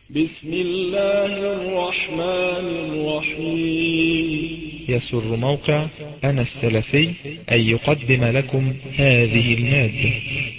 بسم الله الرحمن الرحيم يسر موقع أنا السلفي أن يقدم لكم هذه المادة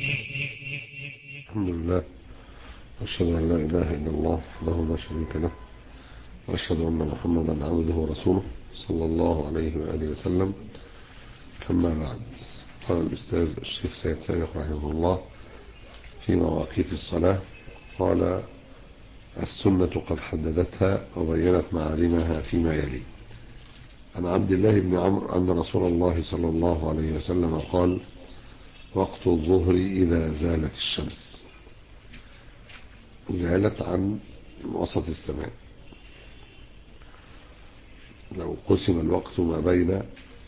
الحمد لله وأشهد أن لا إله إلا الله وحده لا شريك له وأشهد أن محمدا عبده ورسوله صلى الله عليه وآله وسلم أما بعد قال الأستاذ الشيخ سيد سابق رحمه الله في مواقيت الصلاة قال السنة قد حددتها وبينت معالمها فيما يلي عن عبد الله بن عمرو أن رسول الله صلى الله عليه وسلم قال وقت الظهر إذا زالت الشمس زالت عن وسط السماء لو قسم الوقت ما بين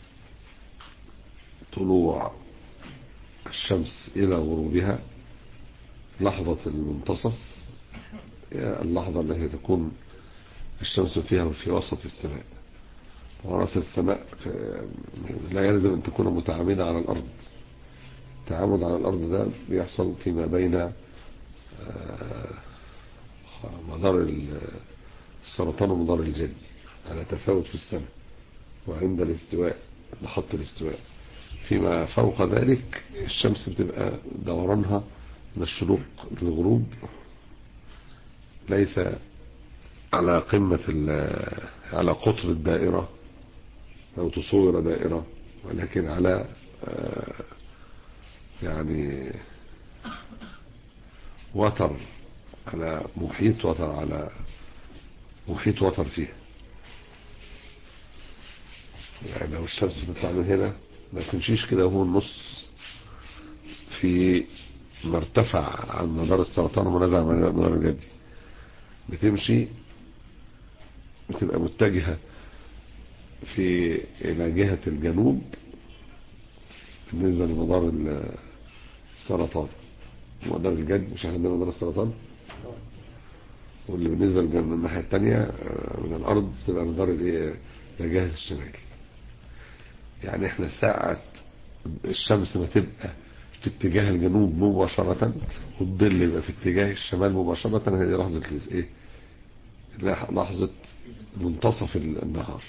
طلوع الشمس إلى غروبها لحظة المنتصف اللحظة التي تكون الشمس فيها في وسط السماء ورأس السماء لا يلزم أن تكون متعامدة على الأرض التعامد على الأرض ده بيحصل فيما بين مدار السرطان ومدار الجدي على تفاوت في السماء وعند الاستواء لخط الاستواء فيما فوق ذلك الشمس بتبقى دورانها من الشروق للغروب ليس على قمة على قطر الدائرة أو تصور دائرة ولكن على يعني وتر على محيط وتر على محيط وتر فيها يعني لو الشمس بتطلع من هنا ما تمشيش كده وهو النص في مرتفع عن مدار السرطان ومنازع عن مدار الجدي بتمشي بتبقى متجهة في إلى جهة الجنوب بالنسبة لمدار السرطان مدار الجد مش احنا عندنا مدار السرطان واللي بالنسبة للناحية التانية من الأرض تبقى مدار إلى جهة الشمال يعني احنا ساعة الشمس ما تبقى في اتجاه الجنوب مباشرة والظل يبقى في اتجاه الشمال مباشرة هذه لحظة ايه لحظة منتصف النهار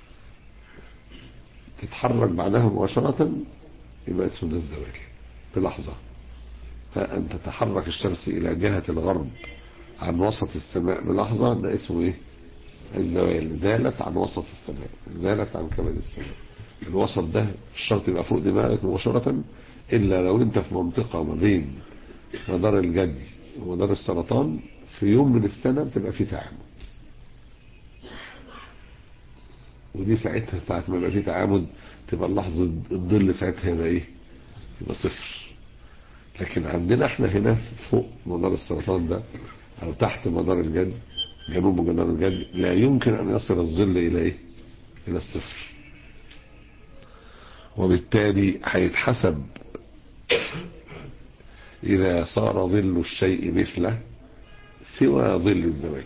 تتحرك بعدها مباشرة يبقى اسمه ده الزوال بلحظة فأن تتحرك الشمس إلى جهة الغرب عن وسط السماء بلحظة ده اسمه ايه الزوال زالت عن وسط السماء زالت عن كبد السماء الوسط ده الشرط يبقى فوق دماغك مباشرة إلا لو أنت في منطقة ما بين مدار الجدي ومدار السرطان في يوم من السنة بتبقى فيه تعامد ودي ساعتها ساعة ما يبقى فيه تعامد تبقى اللحظة الظل ساعتها يبقى ايه يبقى صفر لكن عندنا احنا هنا فوق مدار السرطان ده او تحت مدار الجد جنوب مدار الجد لا يمكن ان يصل الظل الى ايه الى الصفر وبالتالي هيتحسب إذا صار ظل الشيء مثله سوى ظل الزواج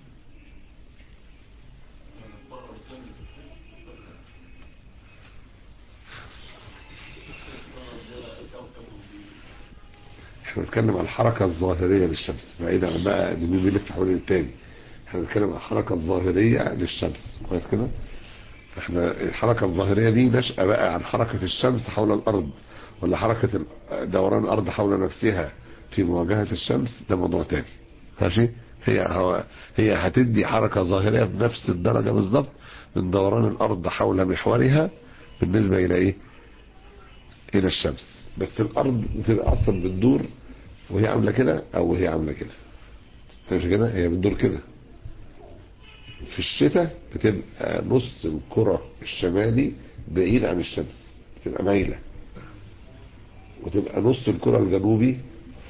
احنا بنتكلم عن الحركة الظاهرية للشمس بعيدا عن بقى ان مين بيلف حوالين التاني احنا بنتكلم عن الحركة الظاهرية للشمس كويس كده احنا الحركة الظاهرية دي نشأة بقى عن حركة الشمس حول الارض ولا حركة دوران الارض حول نفسها في مواجهة الشمس ده موضوع تاني ماشي هي هو هي هتدي حركة ظاهرية بنفس الدرجة بالظبط من دوران الارض حول محورها بالنسبة الى ايه الى الشمس بس الارض بتبقى اصلا بتدور وهي عاملة كده او وهي عاملة كده مش كده هي بتدور كده في الشتاء بتبقى نص الكرة الشمالي بعيد عن الشمس بتبقى مايلة وتبقى نص الكرة الجنوبي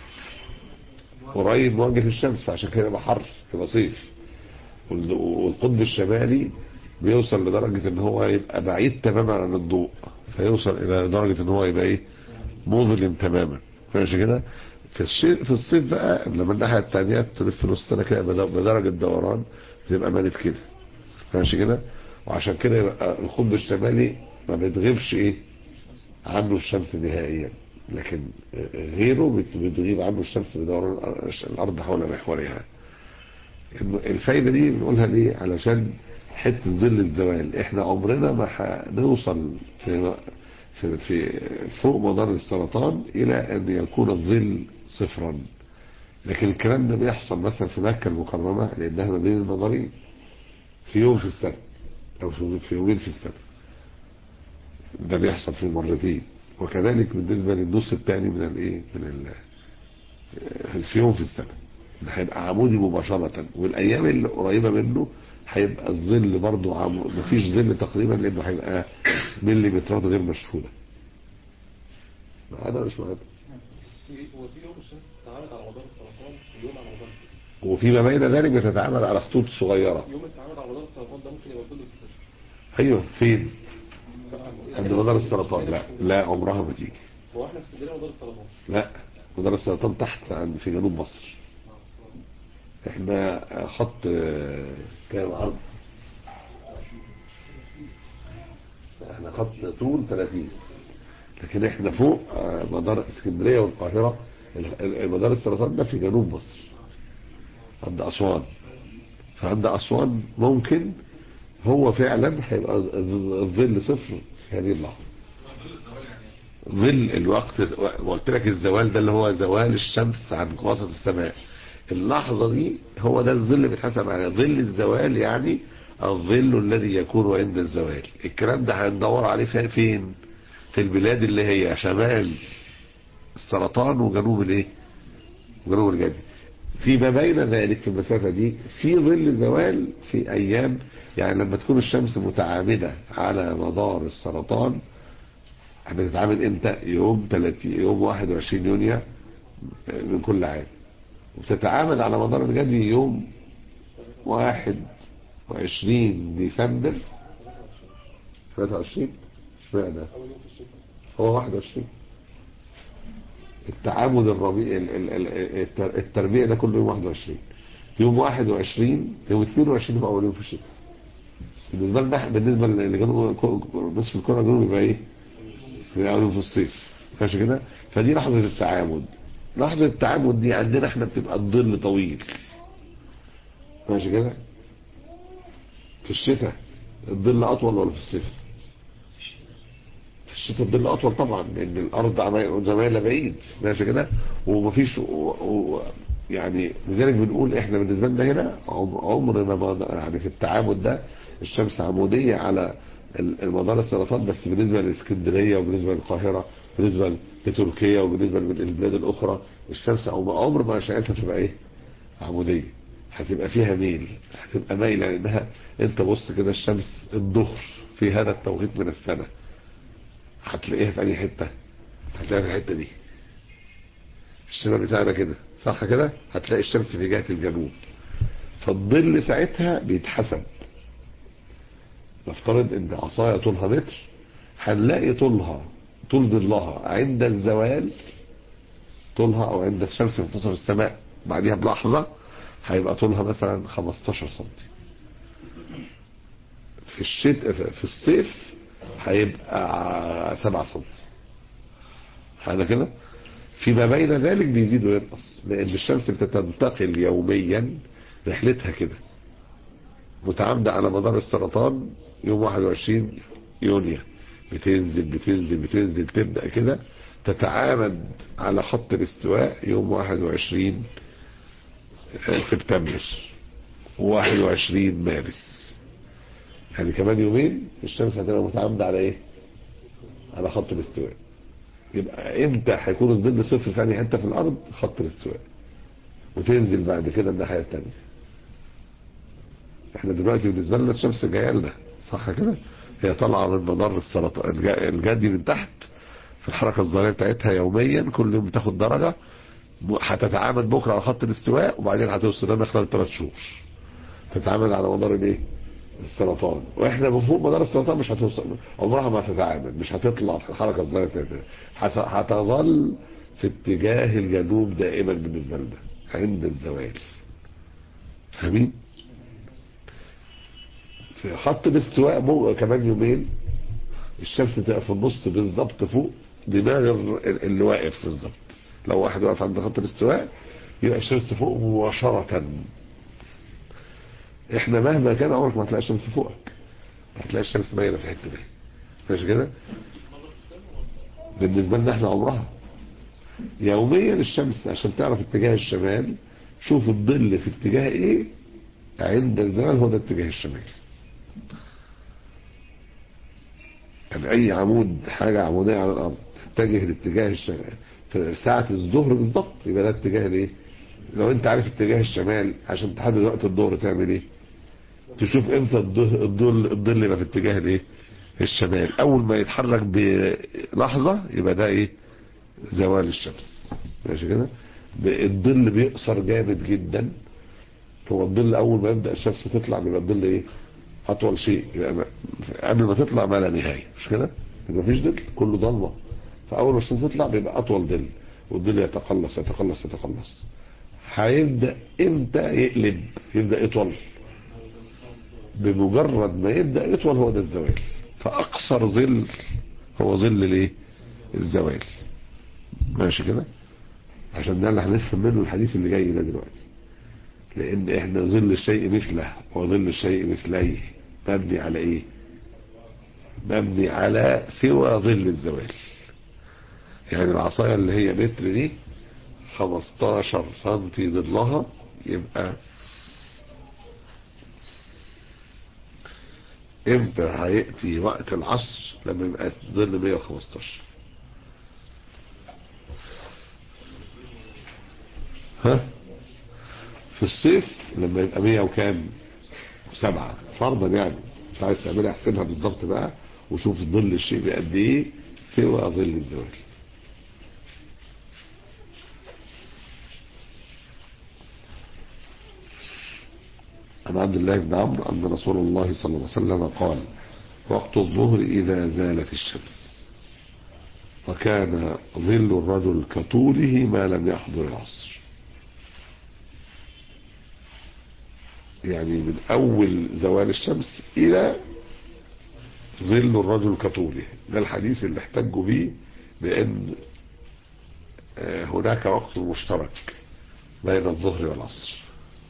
قريب مواجه الشمس فعشان كده يبقى حر يبقى صيف والقطب الشمالي بيوصل لدرجة ان هو يبقى بعيد تماما عن الضوء فيوصل الى درجة ان هو يبقى ايه مظلم تماما ماشي كده في الشيء في الصيف بقى لما الناحية التانية تلف نص سنة كده بدرجة دوران تبقى مالت كده ماشي كده وعشان كده يبقى القطب الشمالي ما بتغيبش ايه عنه الشمس نهائيا لكن غيره بتغيب عنه الشمس بدوران الارض حول محورها إنه الفايدة دي بنقولها ليه علشان حتة ظل الزوال احنا عمرنا ما هنوصل في في في فوق مدار السرطان الى ان يكون الظل صفرا لكن الكلام ده بيحصل مثلا في مكة المكرمة لانها ما بين المدارين في يوم في السنة او في في يومين في السنة ده بيحصل في مرتين وكذلك بالنسبة للنص الثاني من الايه من ال في يوم في السنة ده هيبقى عمودي مباشرة والايام اللي قريبة منه هيبقى الظل برضو عم... مفيش ظل تقريبا لانه هيبقى مليمترات غير مشهودة معانا ولا مش معانا هو في يوم الشمس بتتعامد على مدار السرطان ويوم على مدار وفيما بين ذلك بتتعامل على خطوط صغيرة يوم التعامد على مدار السرطان ده ممكن يبقى ظل صفر ايوه فين عند مدار السرطان لا لا عمرها ما تيجي هو احنا في اسكندريه مدار السرطان لا مدار السرطان تحت عند في جنوب مصر احنا خط آه، كام عرض احنا خط طول 30 لكن احنا فوق آه، مدار اسكندريه والقاهره ال- ال- مدار السرطان ده في جنوب مصر عند اسوان فعند اسوان ممكن هو فعلا هيبقى الظ- الظل صفر في هذه اللحظه ظل الوقت قلت لك الزوال ده اللي هو زوال الشمس عن وسط السماء اللحظة دي هو ده الظل اللي بيتحسب عليه ظل الزوال يعني الظل الذي يكون عند الزوال الكلام ده هندور عليه في- فين في البلاد اللي هي شمال السرطان وجنوب الايه وجنوب الجدي فيما بين ذلك في المسافة دي في ظل زوال في ايام يعني لما تكون الشمس متعامدة على مدار السرطان بتتعامل امتى يوم 30 يوم 21 يونيو من كل عام وبتتعامل على مدار الجدي يوم 21 ديسمبر 23 اشمعنى اول يوم في الشتاء هو 21 التعامد الربيع ال- ال- ال- التر- التربيع ده كله يوم 21 يوم 21 يوم 22 يبقى اول يوم في الشتاء بالنسبه لنا بالنسبه لجنوب نصف الكره الجنوبي يبقى ايه؟ يبقى اول يوم في الصيف ماشي كده فدي لحظه التعامد لحظه التعامد دي عندنا احنا بتبقى الظل طويل ماشي كده في الشتاء الظل اطول ولا في الصيف في الشتاء الظل اطول طبعا لان الارض عمال- زمايلها بعيد ماشي كده ومفيش و... و... يعني لذلك بنقول احنا بالنسبه لنا هنا عم- عمرنا ما يعني في التعامد ده الشمس عموديه على ال- المدار السرطان بس بالنسبه لاسكندريه وبالنسبه للقاهره بالنسبه لتركيا وبالنسبه للبلاد الاخرى الشمس عم- عمر ما اشعتها تبقى ايه عموديه هتبقى فيها ميل هتبقى مايله لانها انت بص كده الشمس الظهر في هذا التوقيت من السنه هتلاقيها في اي حته هتلاقيها في الحته دي الشمال بتاعنا كده صح كده هتلاقي الشمس في جهه الجنوب فالظل ساعتها بيتحسب نفترض ان عصايه طولها متر هنلاقي طولها طول ظلها عند الزوال طولها او عند الشمس في منتصف السماء بعديها بلحظه هيبقى طولها مثلا 15 سم في الشتاء في الصيف هيبقى 7 سم هذا كده فيما بين ذلك بيزيد وينقص لان الشمس بتنتقل يوميا رحلتها كده متعامدة على مدار السرطان يوم 21 يونيو بتنزل بتنزل بتنزل تبدأ كده تتعامد على خط الاستواء يوم 21 سبتمبر و21 مارس يعني كمان يومين الشمس هتبقى متعامدة على ايه على خط الاستواء يبقى امتى هيكون الظل صفر في أي حته في الارض خط الاستواء وتنزل بعد كده الناحيه الثانيه احنا دلوقتي بالنسبه لنا الشمس جايه لنا صح كده هي طالعه من مدار السرطان الج- الجدي من تحت في الحركه الظاهريه بتاعتها يوميا كل يوم بتاخد درجه م- هتتعامد بكره على خط الاستواء وبعدين هتوصل لنا خلال ثلاث شهور تتعامد على مدار الايه السرطان واحنا بفوق مدار السرطان مش هتوصل عمرها ما هتتعامد مش هتطلع في الحركه الظاهريه بتاعتها هت- هتظل في اتجاه الجنوب دائما بالنسبه لنا عند الزوال فاهمين في خط الاستواء مو كمان يومين الشمس تبقى في النص بالظبط فوق دماغ ال- اللي واقف بالظبط لو واحد واقف عند خط الاستواء يبقى الشمس فوق مباشرة احنا مهما كان عمرك ما هتلاقي الشمس فوقك هتلاقي الشمس باينه في حته باينه مش كده بالنسبه لنا احنا عمرها يوميا الشمس عشان تعرف اتجاه الشمال شوف الظل في اتجاه ايه عند الزوال هو ده اتجاه الشمال يعني اي عمود حاجه عموديه على الارض تتجه لاتجاه الشمال في ساعه الظهر بالظبط يبقى ده اتجاه الايه لو انت عارف اتجاه الشمال عشان تحدد وقت الظهر تعمل ايه تشوف امتى الظل الظل الظل يبقى في اتجاه الايه الشمال اول ما يتحرك بلحظه يبقى ده ايه زوال الشمس ماشي كده ب- الظل بيقصر جامد جدا هو الظل اول ما يبدا الشمس تطلع بيبقى الظل ايه اطول شيء يبقى ما- قبل ما تطلع ما لا نهايه مش كده يبقى مفيش ظل كله ضلمه فاول ما الشمس تطلع بيبقى اطول ظل والظل يتقلص يتقلص يتقلص هيبدا امتى يقلب يبدا يطول بمجرد ما يبدا يطول هو ده الزوال فاقصر ظل هو ظل الايه الزوال ماشي كده عشان ده اللي هنفهم منه الحديث اللي جاي ده دلوقتي لان احنا ظل الشيء مثله وظل الشيء مثليه مبني على ايه مبني على سوى ظل الزوال يعني العصاية اللي هي متر دي 15 سنتي ظلها يبقى امتى هيأتي وقت العصر لما يبقى ظل 115 ها في الصيف لما يبقى 100 وكام سبعة فرضا يعني مش عايز تعملها احسبها بالظبط بقى وشوف ظل الشيء بقد ايه سوى ظل الزوال عن عبد الله بن عمرو أن رسول الله صلى الله عليه وسلم قال وقت الظهر إذا زالت الشمس وكان ظل الرجل كطوله ما لم يحضر العصر يعني من أول زوال الشمس إلى ظل الرجل كطوله ده الحديث اللي احتجوا به بأن آه، هناك وقت مشترك بين الظهر والعصر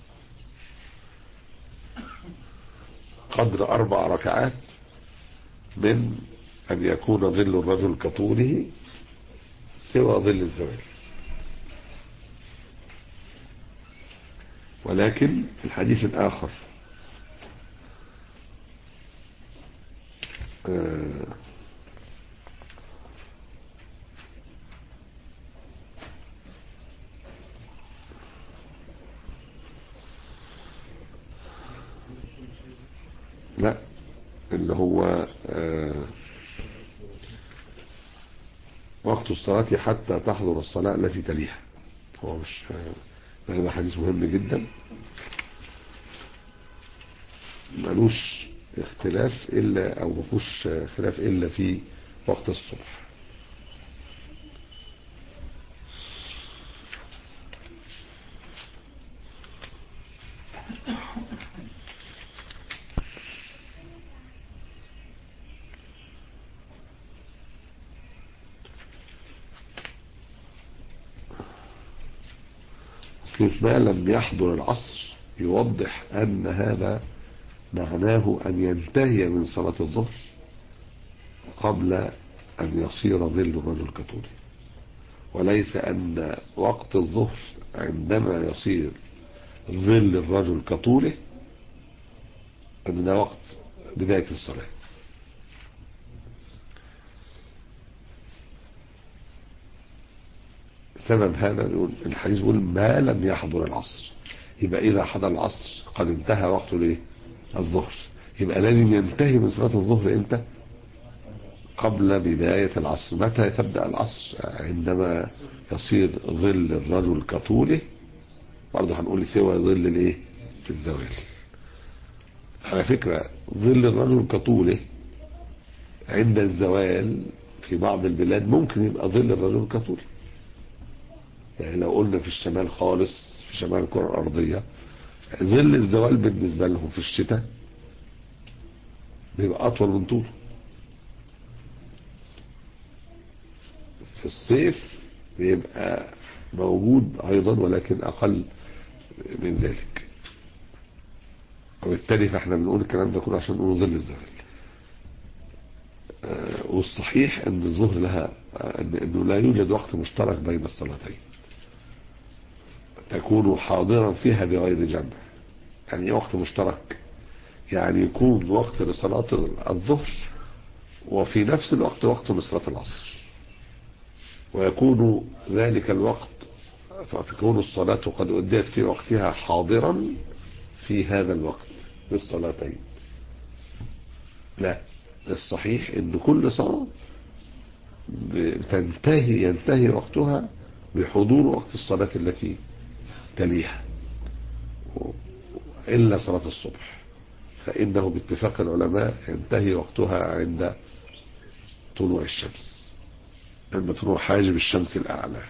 قدر أربع ركعات من أن يكون ظل الرجل كطوله سوى ظل الزوال ولكن في الحديث الآخر آه، لا اللي هو آه، وقت الصلاة حتى تحضر الصلاة التي تليها هو مش آه، هذا حديث مهم جدا ملوش اختلاف الا او مفيهوش خلاف الا في وقت الصبح كيف ما لم يحضر العصر يوضح أن هذا معناه أن ينتهي من صلاة الظهر قبل أن يصير ظل الرجل كطوله وليس أن وقت الظهر عندما يصير ظل الرجل كطوله أن ده وقت بداية الصلاة سبب هذا نقول الحديث يقول ما لم يحضر العصر يبقى إذا حضر العصر قد انتهى وقت الايه الظهر يبقى لازم ينتهي من صلاة الظهر امتى قبل بداية العصر متى تبدأ العصر عندما يصير ظل الرجل كطوله برضه هنقول سوى ظل الايه الزوال على فكرة ظل الرجل كطوله عند الزوال في بعض البلاد ممكن يبقى ظل الرجل كطوله يعني لو قلنا في الشمال خالص في شمال الكرة الأرضية ظل الزوال بالنسبة لهم في الشتاء بيبقى أطول من طوله في الصيف بيبقى موجود أيضا ولكن أقل من ذلك وبالتالي فاحنا بنقول الكلام ده كله عشان نقول ظل الزوال آه، والصحيح ان الظهر لها آه، إن- انه لا يوجد وقت مشترك بين الصلاتين تكون حاضرا فيها بغير جمع يعني ايه وقت مشترك يعني يكون وقت لصلاة الظهر وفي نفس الوقت وقت لصلاة العصر ويكون ذلك الوقت فتكون الصلاة قد أديت في وقتها حاضرا في هذا الوقت للصلاتين لا الصحيح ان كل صلاة ب- تنتهي ينتهي وقتها بحضور وقت الصلاة التي تليها و- إلا صلاة الصبح فإنه باتفاق العلماء ينتهي وقتها عند طلوع الشمس عند طلوع حاجب الشمس الأعلى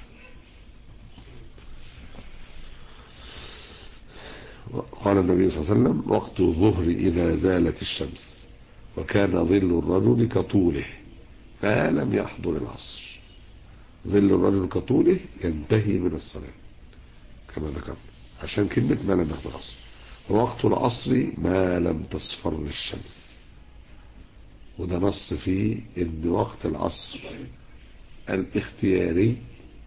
قال النبي صلى الله عليه وسلم وقت الظهر إذا زالت الشمس وكان ظل الرجل كطوله ما لم يحضر العصر ظل الرجل كطوله ينتهي من الصلاة كما ذكرنا عشان كلمة ما لم يحضر العصر ووقت العصر ما لم تصفر الشمس وده نص فيه ان وقت العصر الاختياري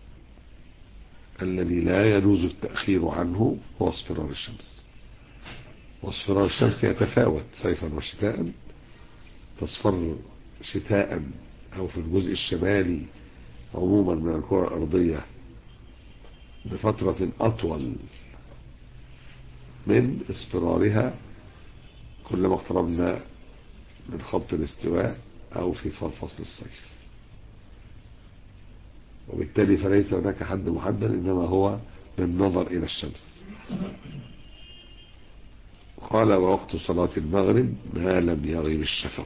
الذي لا يجوز التأخير عنه هو اصفرار الشمس واصفرار الشمس يتفاوت صيفا وشتاء تصفر شتاء او في الجزء الشمالي عموما من الكرة الارضية بفترة اطول من اصفرارها كلما اقتربنا من خط الاستواء او في فصل الصيف وبالتالي فليس هناك حد محدد انما هو بالنظر الى الشمس قال ووقت صلاة المغرب ما لم يغيب الشفق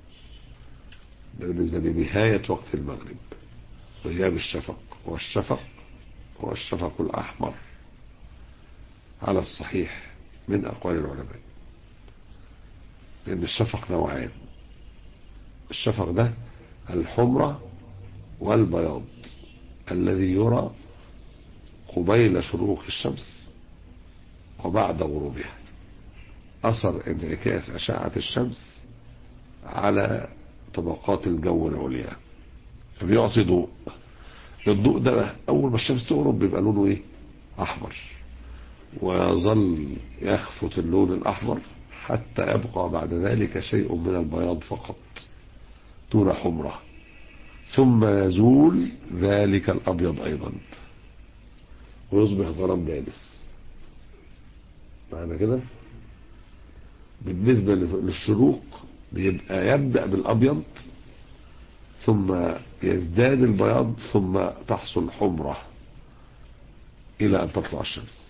ده بالنسبة لنهاية وقت المغرب غياب الشفق والشفق هو الشفق الأحمر على الصحيح من أقوال العلماء لأن الشفق نوعان الشفق ده الحمرة والبياض الذي يرى قبيل شروق الشمس وبعد غروبها أثر انعكاس أشعة الشمس على طبقات الجو العليا فبيعطي ضوء الضوء ده أول ما الشمس تغرب بيبقى لونه إيه؟ أحمر ويظل يخفت اللون الأحمر حتى يبقى بعد ذلك شيء من البياض فقط دون حمرة ثم يزول ذلك الأبيض أيضا ويصبح ظلام دامس معنى كده بالنسبة للشروق بيبقى يبدأ بالأبيض ثم يزداد البياض ثم تحصل حمرة إلى أن تطلع الشمس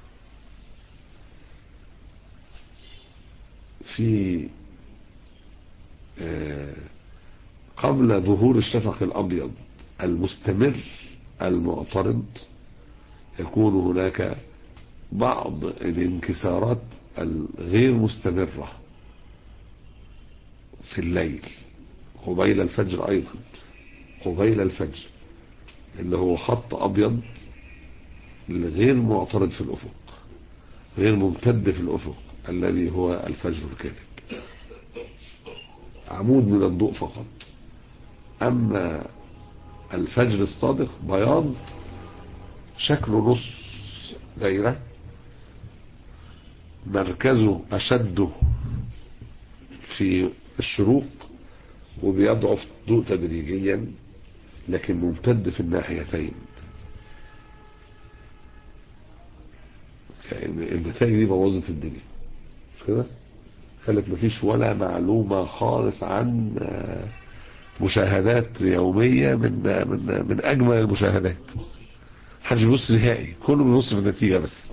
في آه قبل ظهور الشفق الأبيض المستمر المعترض يكون هناك بعض الانكسارات الغير مستمرة في الليل قبيل الفجر أيضا قبيل الفجر اللي هو خط أبيض غير معترض في الأفق غير ممتد في الأفق الذي هو الفجر الكاذب عمود من الضوء فقط أما الفجر الصادق بياض شكله نص دايرة مركزه أشد في الشروق وبيضعف ضوء تدريجيا لكن ممتد في الناحيتين النتائج دي بوظت الدنيا مش كده خلت مفيش ولا معلومة خالص عن مشاهدات يومية من من من أجمل المشاهدات محدش بيبص نهائي كله بيبص في النتيجة بس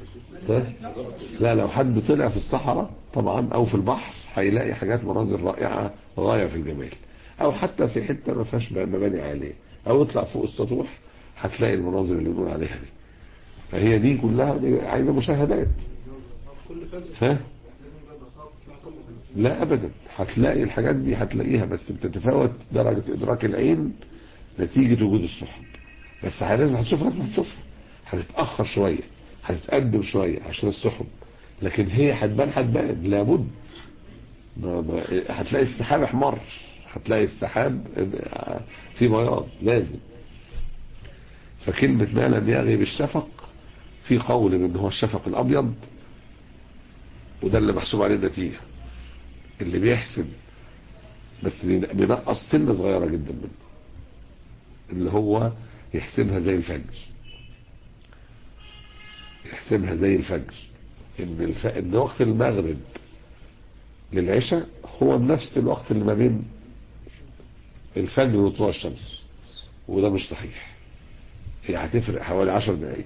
لا لو حد طلع في الصحراء طبعا أو في البحر هيلاقي حاجات مناظر رائعة غاية في الجمال أو حتى في حتة ما فيهاش مباني عالية أو يطلع فوق السطوح هتلاقي المناظر اللي بنقول عليها دي فهي دي كلها دي عايزة مشاهدات ها لا ابدا هتلاقي الحاجات دي هتلاقيها بس بتتفاوت درجة ادراك العين نتيجة وجود السحب بس لازم هتشوفها لازم هتشوفها هتتأخر شوية هتتقدم شوية عشان السحب لكن هي هتبان هتبان لابد ما ما هتلاقي السحاب احمر هتلاقي السحاب في بياض لازم فكلمة ما لم يغب الشفق في قول ان هو الشفق الابيض وده اللي محسوب عليه النتيجة اللي بيحسب بس بينقص سنة صغيرة جدا منه اللي هو يحسبها زي الفجر يحسبها زي الفجر ان, الف... إن وقت المغرب للعشاء هو نفس الوقت اللي ما بين الفجر وطلوع الشمس وده مش صحيح هي هتفرق حوالي عشر دقايق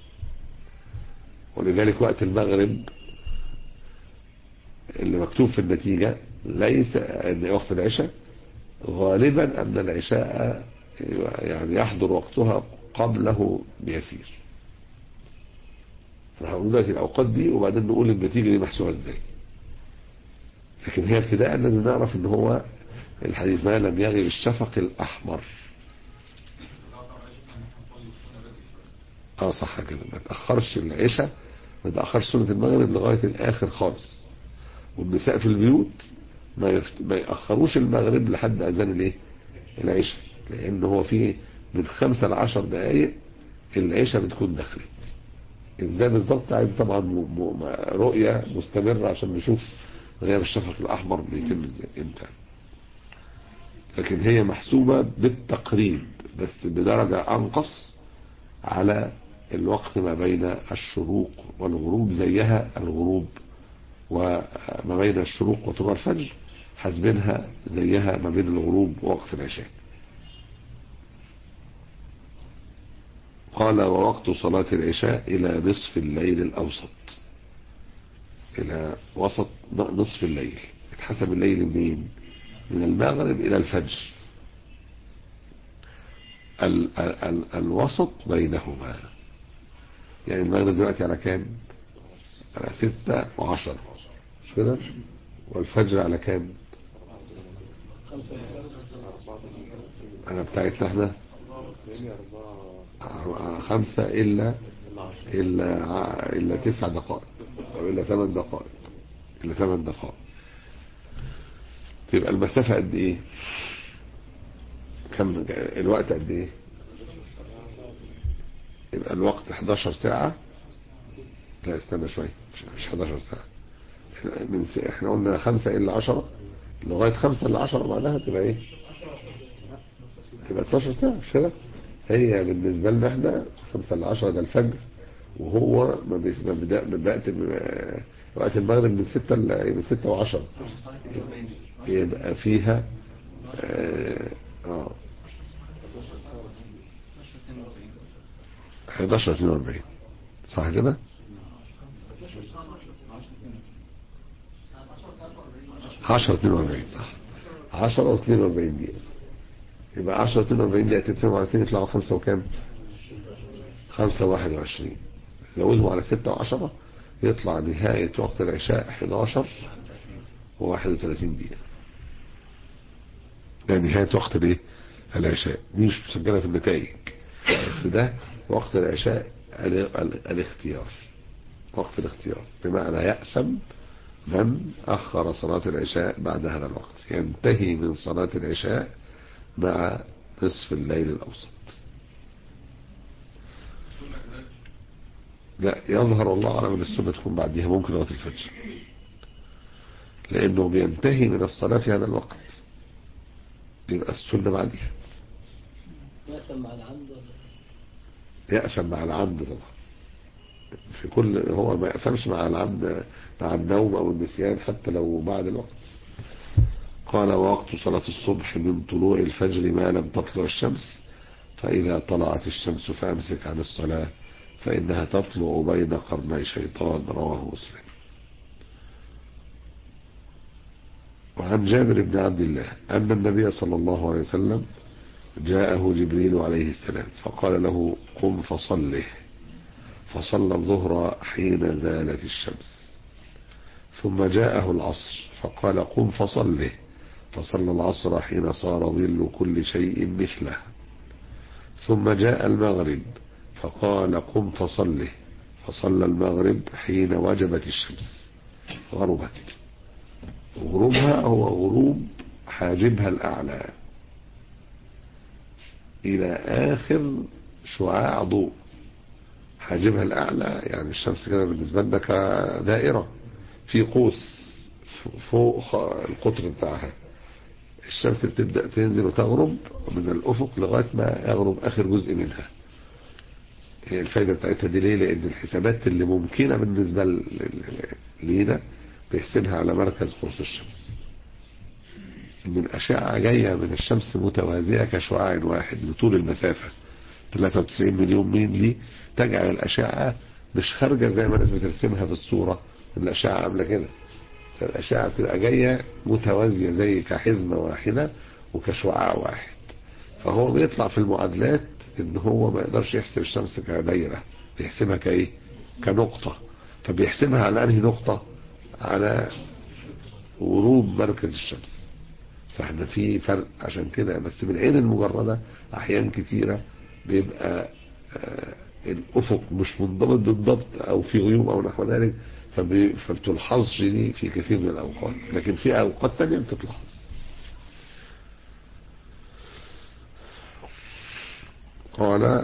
ولذلك وقت المغرب اللي مكتوب في النتيجة ليس ان وقت العشاء غالبا ان العشاء يعني يحضر وقتها قبله بيسير فهقول دلوقتي الاوقات دي وبعدين نقول النتيجة دي محسوبة ازاي لكن هي ابتداء لازم نعرف ان هو الحديث ما لم يغب الشفق الاحمر اه صح كده ما تاخرش العشاء ما تاخرش سنه المغرب لغايه الاخر خالص والنساء في البيوت ما يفت... ما ياخروش المغرب لحد اذان الايه العشاء لان هو فيه من خمسة لعشر دقائق العشاء بتكون دخلت ازاي بالظبط عايز طبعا م... م... رؤيه مستمره عشان نشوف غياب الشفق الاحمر بيتم ازاي امتى لكن هي محسوبه بالتقريب بس بدرجه انقص على الوقت ما بين الشروق والغروب زيها الغروب وما بين الشروق وطلوع الفجر حاسبينها زيها ما بين الغروب ووقت العشاء قال ووقت صلاة العشاء إلى نصف الليل الأوسط إلى وسط نصف الليل اتحسب الليل منين من المغرب إلى الفجر ال ال ال الوسط بينهما يعني المغرب دلوقتي على كام على ستة وعشرة مش كده والفجر على كام انا بتاعتنا احنا خمسة الا الا الا تسع دقائق او الا ثمان دقائق الا ثمان دقائق تبقى المسافة قد ايه كم الوقت قد ايه يبقى الوقت 11 ساعة لا استنى شوية مش 11 ساعة من س... احنا قلنا 5 إلا 10 لغاية 5 إلا 10 معناها تبقى ايه تبقى 12 ساعة مش كده هي بالنسبة لنا احنا 5 إلا 10 ده الفجر وهو ما بيس... ما بدا بدأت وقت المغرب من 6 ل من 6 و10 يبقى فيها اه, آه 11 42 صح كده 10 42 صح 10 و 42 دقيقة يبقى 10 و 42 دقيقة تتسمع على 2 يطلعوا 5 وكام 5 و 21 زودهم على 6 و 10 يطلع نهاية وقت العشاء 11 و 31 دقيقة ده نهاية وقت الايه العشاء دي مش مسجلة في النتائج بس ده وقت العشاء الاختيار وقت الاختيار بمعنى يأسم من أخر صلاة العشاء بعد هذا الوقت ينتهي من صلاة العشاء مع نصف الليل الأوسط لا يظهر الله أعلم أن السنة تكون بعدها ممكن وقت الفجر لأنه بينتهي من الصلاة في هذا الوقت يبقى السنة بعدها يأثم مع العمد يأثم مع العمد طبعا في كل هو ما يأثمش مع العمد مع النوم أو النسيان حتى لو بعد الوقت قال ووقت صلاة الصبح من طلوع الفجر ما لم تطلع الشمس فإذا طلعت الشمس فأمسك عن الصلاة فإنها تطلع بين قرني شيطان رواه مسلم وعن جابر بن عبد الله أن النبي صلى الله عليه وسلم جاءه جبريل عليه السلام فقال له قم فصله فصلى الظهر حين زالت الشمس ثم جاءه العصر فقال قم فصله فصلى العصر حين صار ظل كل شيء مثله ثم جاء المغرب فقال قم فصله فصلى المغرب حين وجبت الشمس غربت غروبها هو غروب حاجبها الأعلى إلى آخر شعاع ضوء حاجبها الأعلى يعني الشمس كده بالنسبة لنا كدائرة في قوس فوق القطر بتاعها الشمس بتبدأ تنزل وتغرب من الأفق لغاية ما يغرب آخر جزء منها هي الفايدة بتاعتها دي ليه لأن الحسابات اللي ممكنة بالنسبة ل- ل- لينا بيحسبها على مركز قرص الشمس إن الأشعة جاية من الشمس متوازية كشعاع واحد لطول المسافة 93 مليون ميل دي تجعل الأشعة مش خارجة زي ما الناس بترسمها في الصورة إن الأشعة عاملة كده الأشعة بتبقى جاية متوازية زي كحزمة واحدة وكشعاع واحد فهو بيطلع في المعادلات ان هو ما يقدرش يحسب الشمس كدايرة بيحسبها كايه كنقطة فبيحسبها على انهي نقطة على غروب مركز الشمس فاحنا في فرق عشان كده بس بالعين المجردة احيان كتيرة بيبقى آه الافق مش منضبط بالضبط او في غيوم او نحو ذلك فبي- فبتلحظش دي في كثير من الاوقات لكن في اوقات تانية بتتلحظ قال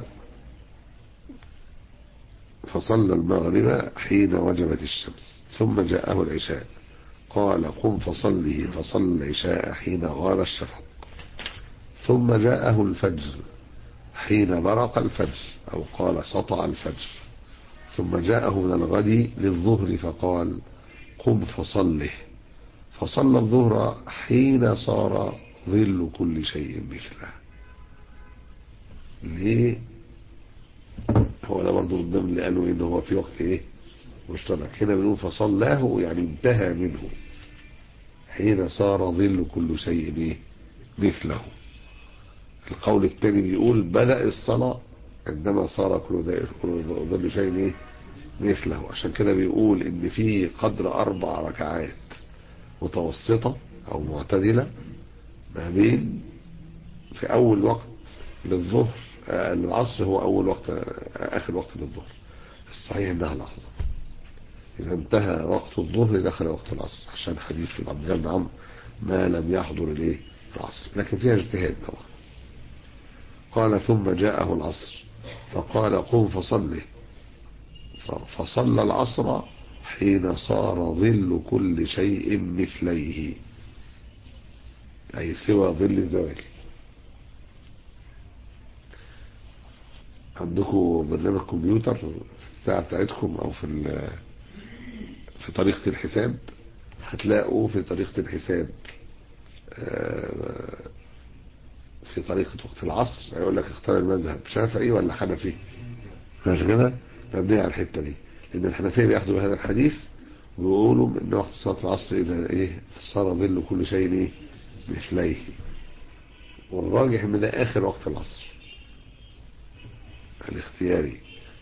فصلى المغرب حين وجبت الشمس ثم جاءه العشاء قال قم فصله فصلى العشاء حين غار الشفق ثم جاءه الفجر حين برق الفجر أو قال سطع الفجر ثم جاءه من الغد للظهر فقال قم فصله فصلى الظهر حين صار ظل كل شيء مثله ليه هو ده برضه من ضمن اللي قالوا ان هو في وقت ايه مشترك هنا بنقول فصلاه يعني انتهى منه حين صار ظل كل شيء ايه مثله القول الثاني بيقول بدأ الصلاة عندما صار كل ذلك- كل ظل شيء ايه مثله عشان كده بيقول ان في قدر اربع ركعات متوسطة او معتدلة ما بين في اول وقت للظهر آه، العصر هو اول وقت آه، اخر وقت للظهر الصحيح انها لحظة اذا انتهى وقت الظهر دخل وقت العصر عشان حديث عبد الله بن عمرو ما لم يحضر الايه العصر لكن فيها اجتهاد طبعا قال ثم جاءه العصر فقال قم فصله ف- فصلى العصر حين صار ظل كل شيء مثليه أي سوى ظل الزوال عندكم برنامج كمبيوتر في الساعة بتاعتكم أو في ال- في طريقة الحساب هتلاقوا في طريقة الحساب آه، في طريقة وقت العصر هيقول لك اختار المذهب شافعي ولا حنفي مش كده مبنية على الحتة دي لأن الحنفية بياخدوا بهذا الحديث ويقولوا ان وقت صلاة العصر إذا إيه صار ظل كل شيء إيه مثليه والراجح ان ده آخر وقت العصر الاختياري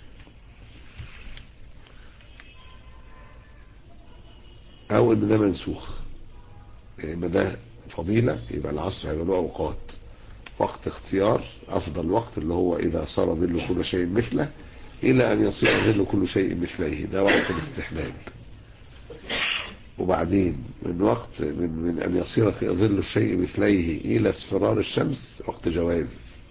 أو إن ده منسوخ يعني ما ده فضيلة يبقى العصر هيبقى له أوقات وقت اختيار أفضل وقت اللي هو إذا صار ظل كل شيء مثله إلى أن يصير ظل كل شيء مثليه ده وقت الاستحباب وبعدين من وقت من, من أن يصير ظل الشيء مثليه إلى اصفرار الشمس وقت جواز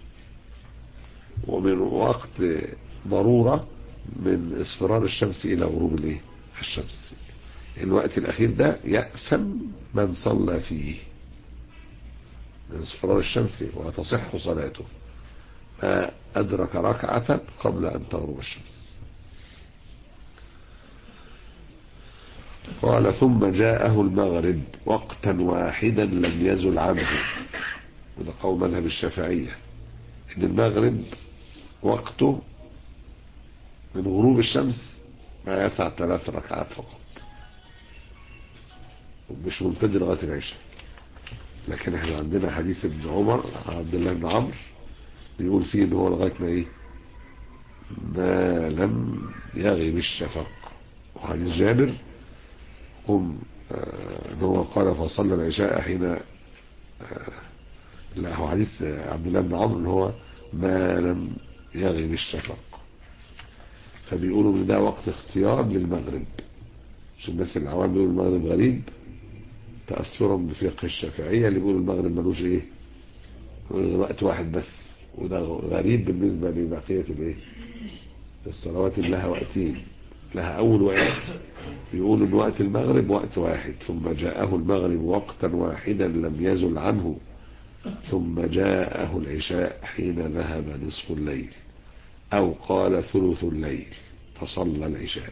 ومن وقت ضرورة من اصفرار الشمس إلى غروب الايه الشمس الوقت الأخير ده يأثم من صلى فيه من اصفرار الشمس وتصح صلاته ما أدرك ركعة قبل أن تغرب الشمس قال ثم جاءه المغرب وقتا واحدا لم يزل عنه وده قول مذهب الشافعية ان المغرب وقته من غروب الشمس ما يسع ثلاث ركعات فقط ومش ممتد لغاية العشاء لكن احنا عندنا حديث ابن عمر عبد الله بن عمرو بيقول فيه ان هو لغاية ما ايه ما لم يغب الشفق وحديث جابر قم آه، ان هو قال فصلى العشاء حين آه، لا هو حديث عبد الله بن عمرو اللي هو ما لم يغب الشفق فبيقولوا ان ده وقت اختيار للمغرب مش الناس العوام بيقولوا المغرب غريب تأثرا بفقه الشافعية اللي بيقولوا المغرب ملوش ايه غير وقت واحد بس وده غريب بالنسبة لبقية الايه الصلوات اللي لها وقتين لها اول وقت يقولوا ان وقت المغرب وقت واحد ثم جاءه المغرب وقتا واحدا لم يزل عنه ثم جاءه العشاء حين ذهب نصف الليل او قال ثلث الليل فصلى العشاء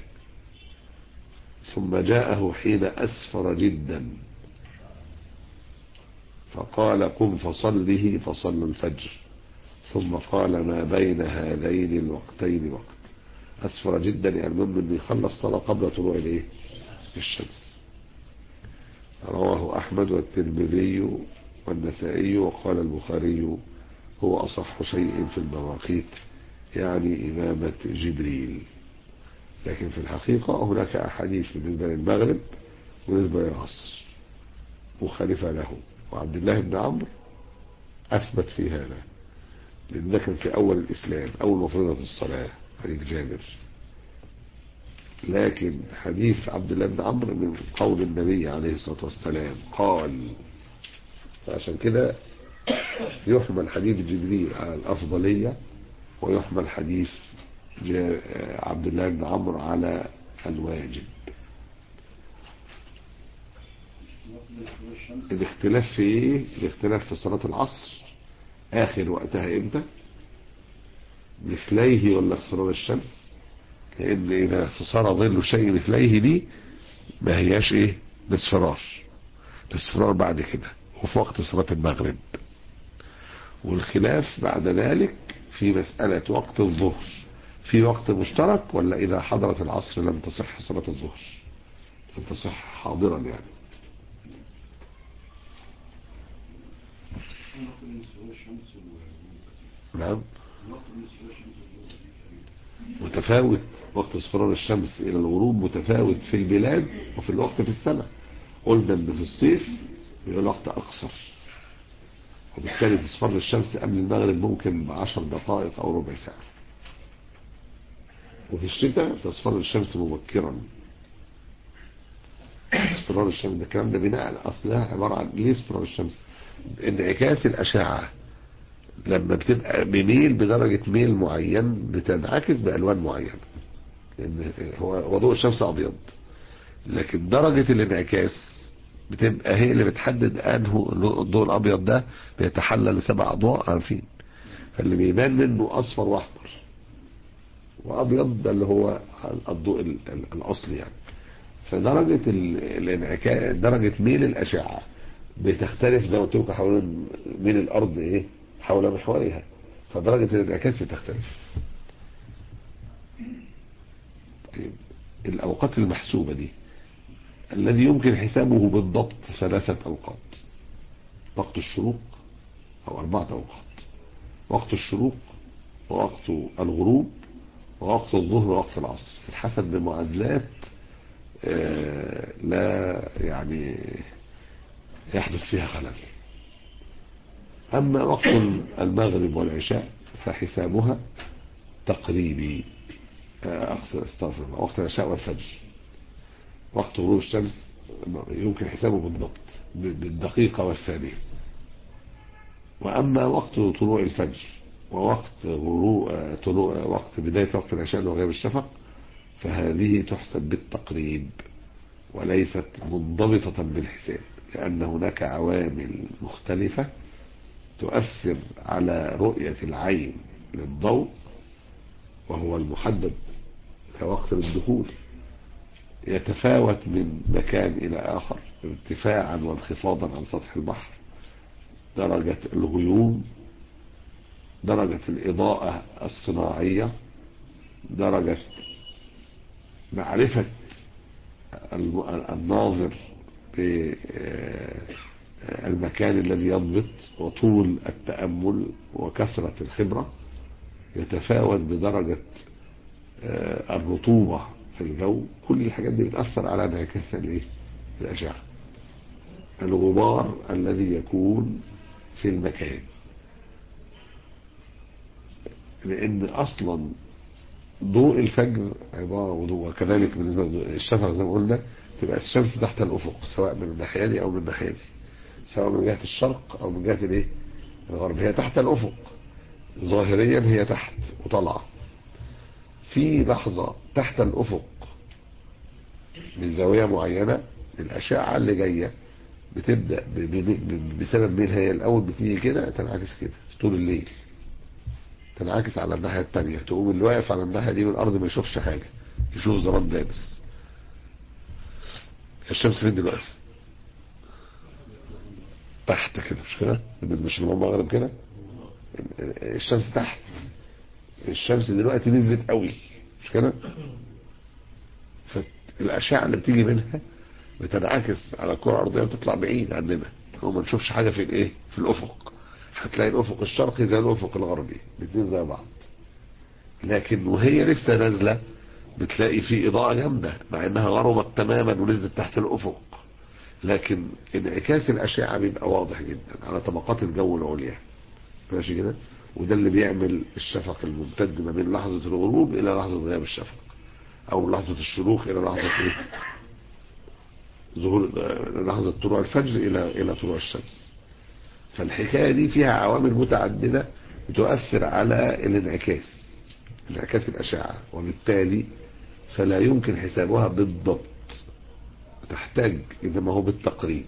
ثم جاءه حين اسفر جدا فقال قم فصله فصلى الفجر ثم قال ما بين هذين الوقتين وقت أسفر جدا يعني المهم أنه يخلص صلاة قبل طلوع الايه الشمس رواه أحمد والترمذي والنسائي وقال البخاري هو أصح شيء في المواقيت يعني إمامة جبريل لكن في الحقيقة هناك أحاديث بالنسبة للمغرب وبالنسبة للعصر مخالفة له وعبد الله بن عمرو أثبت في هذا لأن ده كان في أول الإسلام أول ما فرضت الصلاة حديث جابر لكن حديث عبد الله بن عمرو من قول النبي عليه الصلاة والسلام قال فعشان كده يحمل حديث جبريل على الأفضلية ويحمل حديث عبد الله بن عمرو على الواجب الاختلاف في ايه الاختلاف في صلاة العصر اخر وقتها امتى مثليه ولا اصفرار الشمس لان اذا صار ظل شيء مثليه دي ما هياش ايه الاصفرار الاصفرار بعد كده وفي وقت صلاة المغرب والخلاف بعد ذلك في مسألة وقت الظهر في وقت مشترك ولا إذا حضرت العصر لم تصح صلاة الظهر لم تصح حاضرا يعني نعم متفاوت وقت اصفرار الشمس الى الغروب متفاوت في البلاد وفي الوقت في السنة قلنا ان في الصيف بيبقى الوقت اقصر وبالتالي تصفر الشمس قبل المغرب ممكن بعشر دقائق او ربع ساعة وفي الشتاء تصفر الشمس مبكرا اصفرار الشمس ده الكلام ده بناء اصلها عبارة عن ليه اصفرار الشمس انعكاس الاشعة لما بتبقى بميل بدرجة ميل معين بتنعكس بألوان معينة لأن هو ضوء الشمس أبيض لكن درجة الانعكاس بتبقى هي اللي بتحدد أنه الضوء الأبيض ده بيتحلل لسبع أضواء عارفين فاللي بيبان منه أصفر وأحمر وأبيض ده اللي هو الضوء الأصلي يعني فدرجة الانعكاس درجة ميل الأشعة بتختلف زي ما قلت لكم حوالين ميل الأرض إيه حول محورها فدرجة الانعكاس بتختلف طيب الأوقات المحسوبة دي الذي يمكن حسابه بالضبط ثلاثة أوقات وقت الشروق أو أربعة أوقات وقت الشروق ووقت الغروب ووقت الظهر ووقت العصر حسب بمعادلات لا يعني يحدث فيها خلل أما وقت المغرب والعشاء فحسابها تقريبي أقصد استغفر الله وقت العشاء والفجر وقت غروب الشمس يمكن حسابه بالضبط بالدقيقة والثانية وأما وقت طلوع الفجر ووقت غروب طلوع وقت بداية وقت العشاء وغياب الشفق فهذه تحسب بالتقريب وليست منضبطة بالحساب لأن هناك عوامل مختلفة تؤثر على رؤية العين للضوء وهو المحدد كوقت الدخول يتفاوت من مكان إلى آخر ارتفاعا وانخفاضا عن سطح البحر درجة الغيوم درجة الإضاءة الصناعية درجة معرفة الناظر بالمكان الذي يضبط وطول التأمل وكثرة الخبرة يتفاوت بدرجة الرطوبة في الجو كل الحاجات دي بتأثر على انعكاس الأشعة الغبار الذي يكون في المكان لأن أصلا ضوء الفجر عبارة وضوء وكذلك بالنسبة للشفق زي ما قلنا تبقى الشمس تحت الأفق سواء من الناحية دي أو من الناحية دي سواء من جهة الشرق أو من جهة الايه الغرب هي تحت الأفق ظاهريا هي تحت وطالعة في لحظة تحت الأفق من زاوية معينة الأشعة اللي جاية بتبدأ ب- ب- ب- بسبب مين هي الأول بتيجي كده تنعكس كده طول الليل تنعكس على الناحية التانية تقوم اللي واقف على الناحية دي من الأرض ما يشوفش حاجة يشوف ظلام دابس الشمس فين دلوقتي تحت كده مش كده بالنسبة للشمال المغرب كده الشمس تحت الشمس دلوقتي نزلت قوي مش كده فالأشعة اللي بتيجي منها بتنعكس على الكرة الأرضية وتطلع بعيد عننا وما نشوفش حاجة في الايه في الأفق هتلاقي الأفق الشرقي زي الأفق الغربي الاثنين زي بعض لكن وهي لسه نازلة بتلاقي في إضاءة جامدة مع إنها غربت تماما ونزلت تحت الأفق لكن انعكاس الأشعة بيبقى واضح جدا على طبقات الجو العليا ماشي كده وده اللي بيعمل الشفق الممتد ما بين لحظة الغروب إلى لحظة غياب الشفق أو لحظة الشروق إلى لحظة إيه؟ ظهور لحظة طلوع الفجر إلى إلى طلوع الشمس فالحكاية دي فيها عوامل متعددة بتؤثر على الانعكاس انعكاس الأشعة وبالتالي فلا يمكن حسابها بالضبط تحتاج إنما هو بالتقريب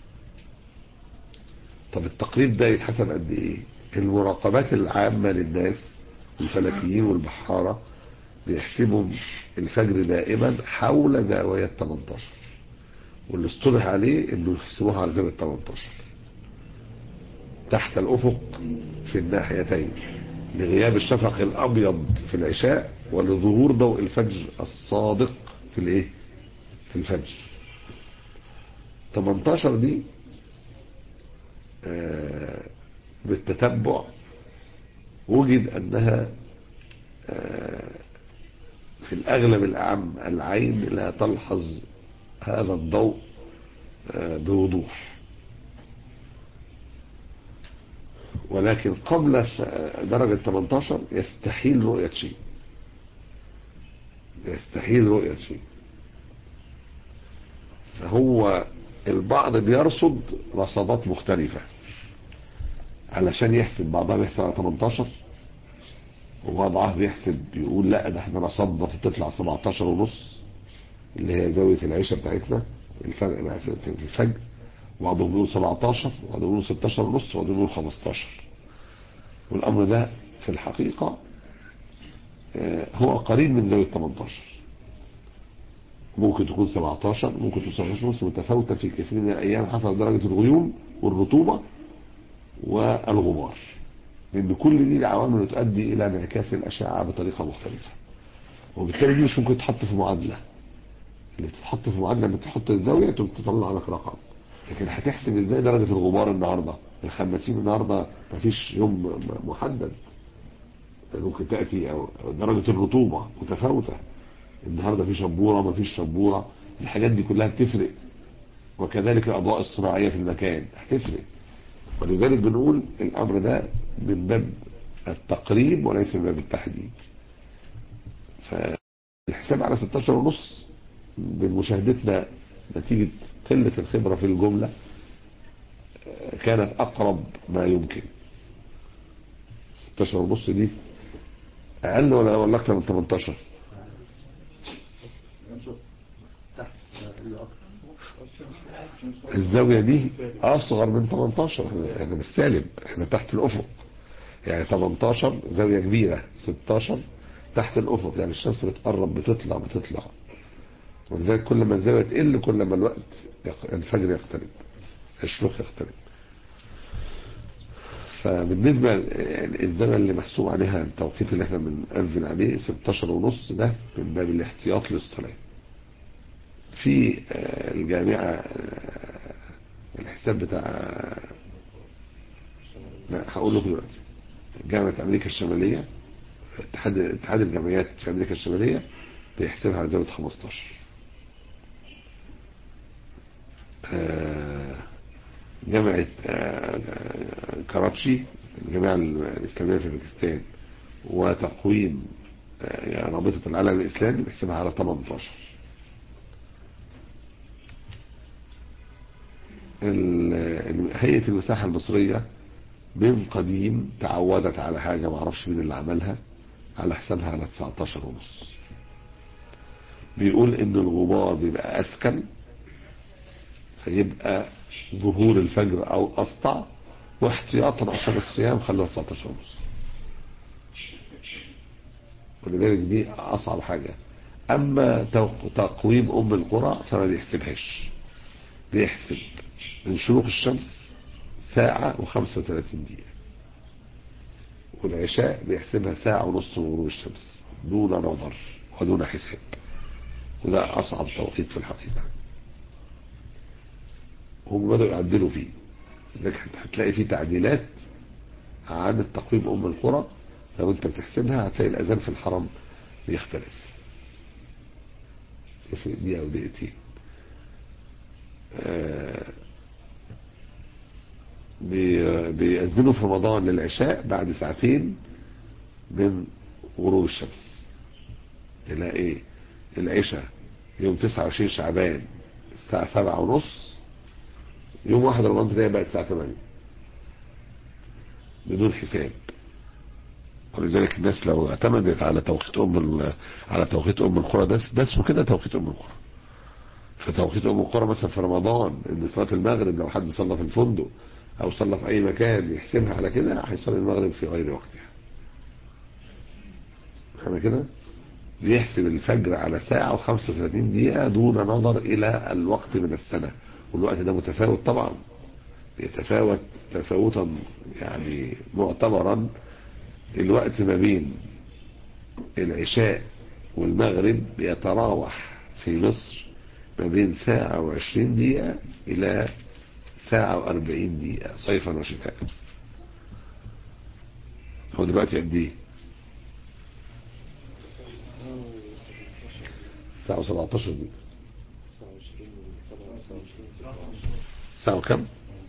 طب التقريب ده يتحسب قد إيه المراقبات العامة للناس الفلكيين والبحارة بيحسبوا الفجر دائما حول زاوية 18 واللي اصطلح عليه انه يحسبوها على زاوية 18 تحت الافق في الناحيتين لغياب الشفق الابيض في العشاء ولظهور ضوء الفجر الصادق في الايه في الفجر 18 دي آه بالتتبع وجد انها آه في الاغلب الاعم العين لا تلحظ هذا الضوء آه بوضوح ولكن قبل درجة 18 يستحيل رؤية شيء يستحيل رؤية شيء فهو البعض بيرصد رصادات مختلفة علشان يحسب بعضها بيحسب على 18 وبعضها بيحسب بيقول لا ده احنا رصدنا تطلع 17 ونص اللي هي زاوية العيشة بتاعتنا الفرق في الفجر وبعضهم بيقول 17 وبعضهم بيقول 16 ونص وبعضهم بيقول 15 والأمر ده في الحقيقة هو قريب من زاوية 18 ممكن تكون 17 ممكن تكون 17 ونص متفاوتة في كثير من الأيام حسب درجة الغيوم والرطوبة والغبار لأن كل دي العوامل تؤدي إلى انعكاس الأشعة بطريقة مختلفة وبالتالي دي مش ممكن تحط في معادلة اللي بتتحط في معادلة انك تحط الزاوية تطلع لك رقم لكن هتحسب ازاي درجة الغبار النهاردة الخماسين النهاردة مفيش يوم محدد ممكن تأتي او درجة الرطوبة متفاوتة النهاردة في شبورة مفيش شبورة الحاجات دي كلها بتفرق وكذلك الأضواء الصناعية في المكان هتفرق ولذلك بنقول الأمر ده من باب التقريب وليس من باب التحديد فالحساب على 16 ونص بمشاهدتنا نتيجة قلة الخبرة في الجملة كانت أقرب ما يمكن 16 ونص دي أقل ولا ولا أكثر من 18 الزاوية دي أصغر من 18 احنا بالسالب احنا تحت الأفق يعني 18 زاوية كبيرة 16 تحت الأفق يعني الشمس بتقرب بتطلع بتطلع ولذلك كل ما الزاوية تقل كل ما الوقت الفجر يقترب الشروق يقترب فبالنسبة الزمن اللي محسوب عليها التوقيت اللي احنا بنأذن عليه 16 ونص ده من باب الاحتياط للصلاة في الجامعة الحساب بتاع لا هقول لكم دلوقتي جامعة أمريكا الشمالية اتحاد اتحاد الجامعات في أمريكا الشمالية بيحسبها على زاوية 15 جامعة كراتشي الجامعة الإسلامية في باكستان وتقويم آه، يعني رابطة العالم الإسلامي بيحسبها على 18 ال- ال- هيئة المساحة المصرية من قديم تعودت على حاجة معرفش مين اللي عملها على حسابها على 19 ونص بيقول ان الغبار بيبقى اسكن فيبقى ظهور الفجر او اسطع واحتياطا عشان الصيام خلوها 19 ونص ولذلك دي اصعب حاجة اما توق- تقويم ام القرى فما بيحسبهاش بيحسب من شروق الشمس ساعة و35 دقيقة والعشاء بيحسبها ساعة ونص من غروب الشمس دون نظر ودون حساب وده أصعب توقيت في الحقيقة هم بدأوا يعدلوا فيه لكن هتلاقي فيه تعديلات عن التقويم أم القرى لو أنت بتحسبها هتلاقي الأذان في الحرم بيختلف يفرق دقيقة ودقيقتين آه، بي- بيأذنوا في رمضان للعشاء بعد ساعتين من غروب الشمس تلاقي ايه العشاء يوم 29 شعبان الساعة سبعة ونص يوم واحد رمضان تلاقي بقت الساعة 8 بدون حساب ولذلك الناس لو اعتمدت على توقيت ام ال- على توقيت ام القرى ده ده اسمه كده توقيت ام القرى فتوقيت ام القرى مثلا في رمضان ان صلاه المغرب لو حد صلى في الفندق او صلى في اي مكان يحسبها على كده هيصلي المغرب في غير وقتها فاهم كده بيحسب الفجر على ساعة و35 دقيقة دون نظر إلى الوقت من السنة والوقت ده متفاوت طبعا بيتفاوت تفاوتا يعني معتبرا الوقت ما بين العشاء والمغرب يتراوح في مصر ما بين ساعة وعشرين دقيقة إلى ساعة وأربعين دقيقة صيفا وشتاء هو دلوقتي قد إيه؟ ساعة وسبعتاشر دقيقة ساعة وكم؟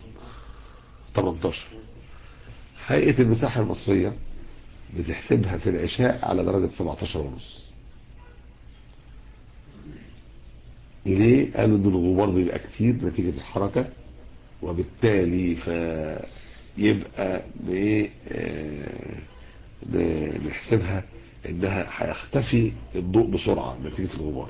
18 هيئة المساحة المصرية بتحسبها في العشاء على درجة 17 ونص ليه؟ قالوا ان الغبار بيبقى كتير نتيجة الحركة وبالتالي فيبقى بايه آه، ن- نحسبها انها هيختفي الضوء بسرعة نتيجة الغبار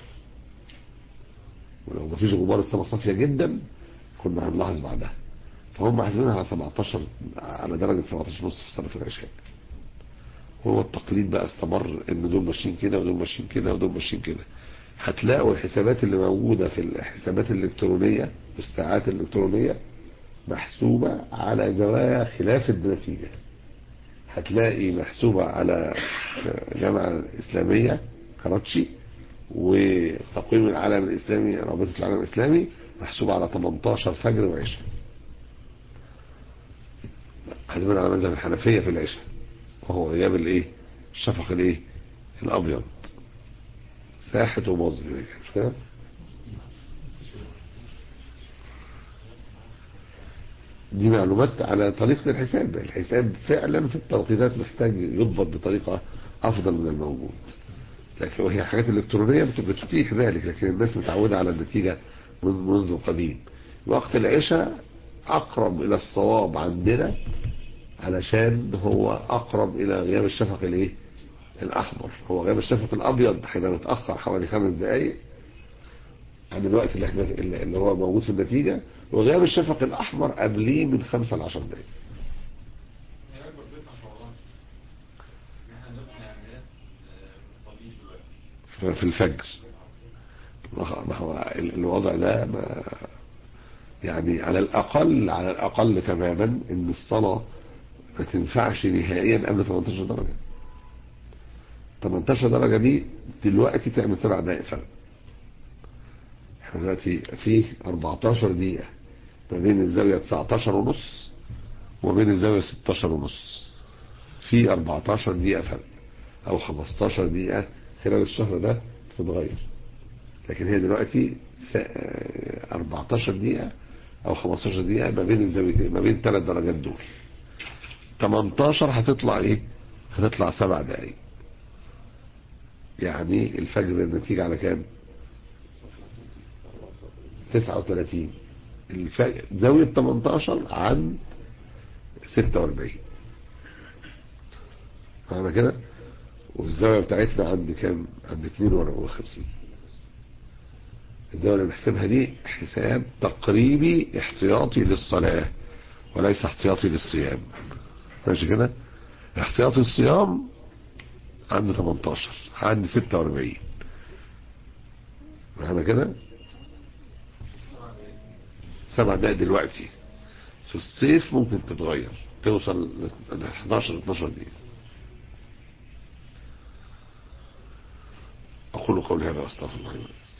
ولو مفيش غبار السماء صافية جدا كنا هنلاحظ بعدها فهم حاسبينها على 17 على درجة 17 ونص في صلاة العشاء هو التقليد بقى استمر ان دول ماشيين كده ودول ماشيين كده ودول ماشيين كده هتلاقوا الحسابات اللي موجودة في الحسابات الإلكترونية والساعات الإلكترونية محسوبة على زوايا خلاف النتيجة هتلاقي محسوبة على جامعة الإسلامية كراتشي وتقويم العالم الإسلامي رابطة العالم الإسلامي محسوبة على 18 فجر وعشاء حاسبين على مذهب الحنفية في العشاء وهو غياب الايه الشفق الايه الابيض ساحت وباظ كده مش كده دي معلومات على طريقة الحساب الحساب فعلا في التوقيتات محتاج يضبط بطريقة افضل من الموجود لكن وهي حاجات الكترونية بت- بتتيح ذلك لكن الناس متعودة على النتيجة منذ منذ قديم وقت العشاء اقرب الى الصواب عندنا علشان هو اقرب الى غياب الشفق الايه الاحمر هو غياب الشفق الابيض هيبقى متاخر حوالي خمس دقائق عن الوقت اللي احنا اللي هو موجود في النتيجه وغياب الشفق الاحمر قبليه من خمسة ل 10 دقائق هي اكبر ضيف عشان رمضان ان احنا نقنع الناس آه، ما تصليش دلوقتي في في الفجر ما هو ال- الوضع ده ما يعني على الأقل على الأقل تماما إن الصلاة ما تنفعش نهائيا قبل 18 درجة 18 درجة دي دلوقتي تعمل سبع دقائق فرق احنا دلوقتي في 14 دقيقة ما بين الزاوية 19 ونص وما بين الزاوية 16 ونص في 14 دقيقة فرق او 15 دقيقة خلال الشهر ده تتغير لكن هي دلوقتي س- آه، 14 دقيقة او 15 دقيقة ما بين الزاويتين ما بين ثلاث درجات دول 18 هتطلع ايه هتطلع سبع دقايق يعني الفجر النتيجة على كام 39 الفجر زاوية 18 عن 46 معنى كده والزاوية بتاعتنا عند كام عند 52 الزاوية اللي بنحسبها دي حساب تقريبي احتياطي للصلاة وليس احتياطي للصيام ماشي كده احتياطي الصيام عند 18 عند 46 معنى كده سبع دقايق دلوقتي في الصيف ممكن تتغير توصل ل 11 12 دقيقة أقول قولي هذا وأستغفر الله لي ولكم